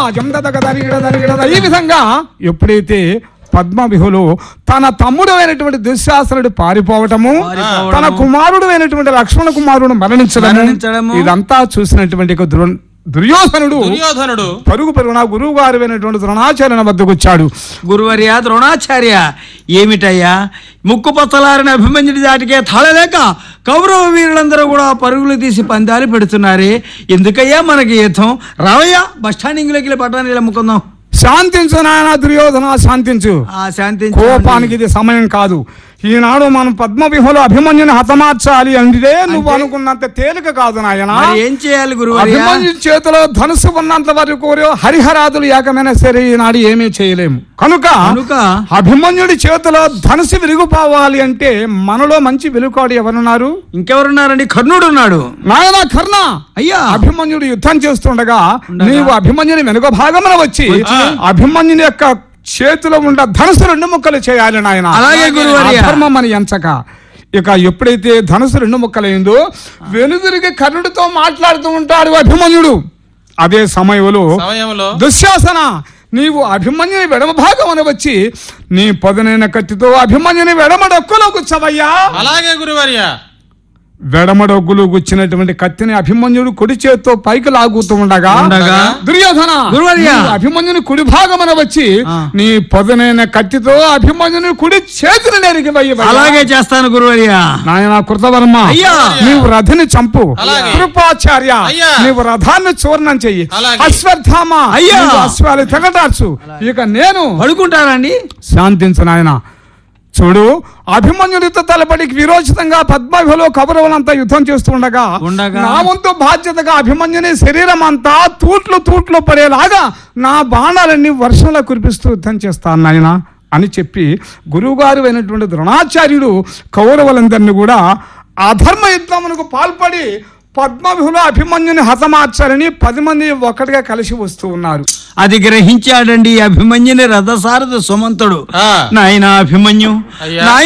జందదగదరిగిడదరిగిడద ఈ విధంగా ఎప్పుడైతే పద్మవిహులు తన తమ్ముడు అయినటువంటి దుశ్శాసనుడు పారిపోవటము పారిపోవడము. తన కుమారుడు అయినటువంటి లక్ష్మణ కుమారుడు మరణించడము మరణించడము. ఇదంతా చూసినటువంటి ఒక దుర్- దుర్యోధనుడు దుర్యోధనుడు పరుగు పరుగున గురువు గారు అయినటువంటి ద్రోణాచార్యుని వద్దకు వచ్చాడు గురువర్య ద్రోణాచార్య ఏమిటయ్యా ముక్కు పచ్చలారిన అభిమన్యుడి దాటికే తాళలేక కౌరవ వీరులందరూ కూడా పరుగులు తీసి పందాలు పెడుతున్నారే ఎందుకయ్యా మనకి యుద్ధం రావయ్యా బస్ స్టాండింగ్లోకి వెళ్ళి పట్టణాన్ని అమ్ముకుందాం శాంతించు నాయన దుర్యోధన శాంతించు ఆ శాంతి కోపానికి ఇది సమయం కాదు ఈనాడు మనం పద్మవిహులు అభిమన్యుని హతమార్చాలి అంటే నువ్వు అనుకున్నంత తేలిక కాదు నాయన మరి ఏం చేయాలి గురువర్య అభిమన్యు చేతిలో ధనుసు ఉన్నంత వరకు హరిహరాదులు ఏకమైన సరే ఈనాడు ఏమీ చేయలేము కనుక కనుక అభిమన్యుడి చేతిలో ధనుసు విరిగిపోవాలి అంటే మనలో మంచి వెలుకాడు ఎవరున్నారు ఇంకెవరున్నారండి కర్ణుడు ఉన్నాడు నాయన కర్ణ అయ్యా అభిమన్యుడు యుద్ధం చేస్తుండగా ఉండగా. నీవు అభిమన్యుని వెనుక భాగమున వచ్చి అభిమన్యుని యొక్క చేతిలో ఉన్న ధనుసు రెండు ముక్కలు చేయాలి నాయన అలాగే గురువర్య. అధర్మం అని ఎంచక ఇక ఎప్పుడైతే ధనుసు రెండు ముక్కలైందో వెనుదిరిగి కర్ణుడితో మాట్లాడుతూ ఉంటాడు అభిమన్యుడు అదే సమయంలో సమయంలో దుశ్శాసన నీవు అభిమన్యుని వెడమ భాగమున వచ్చి నీ పదునైన కత్తితో అభిమన్యుని వెడమ డొక్కులో కూర్చోవయ్యా అలాగే గురువర్య వెడమడొగ్గులు గుచ్చినటువంటి కత్తిని అభిమన్యుడు కుడి చేత్తో పైకి లాగుతూ ఉండగా ఉండగా దుర్యోధన గురువర్య. నీవు అభిమన్యుని కుడి భాగమున వచ్చి ఆ. నీ పదునైన కత్తితో అభిమన్యుని కుడి చేతిని నేరికి అలాగే చేస్తాను గురువర్య నాయన కృతవర్మ అయ్యా. నీవు రథిని చంపు అలాగే. కృపాచార్య అయ్యా. నీవు రథాన్ని చూర్ణం చెయ్యి అలాగే. అశ్వత్థామ అయ్యా. నీవు అశ్వాలు తెగటార్చు ఇక నేను పడుకుంటారండి శాంతించు నాయన చూడు అభిమన్యుడితో తలపడి విరోచితంగా పద్మవిలో కౌరవులంతా యుద్ధం చేస్తూ ఉండగా ఉండగా. నా వంతు బాధ్యతగా అభిమన్యుని శరీరం అంతా తూట్లు తూట్లు పడేలాగా నా బాణాలన్నీ వర్షంలో కురిపిస్తూ యుద్ధం చేస్తాను నాయన అని చెప్పి గురువుగారు అయినటువంటి ద్రోణాచార్యుడు కౌరవులందరినీ కూడా అధర్మ యుద్ధమునకు పాల్పడి పద్మవిహులో అభిమన్యుని హతమార్చారని పది మంది ఒక్కటిగా కలిసి వస్తూ ఉన్నారు అది గ్రహించాడండి అభిమన్యుని రథసారథి సుమంతుడు ఆ. నాయన అభిమన్యు అయ్యా. నాయన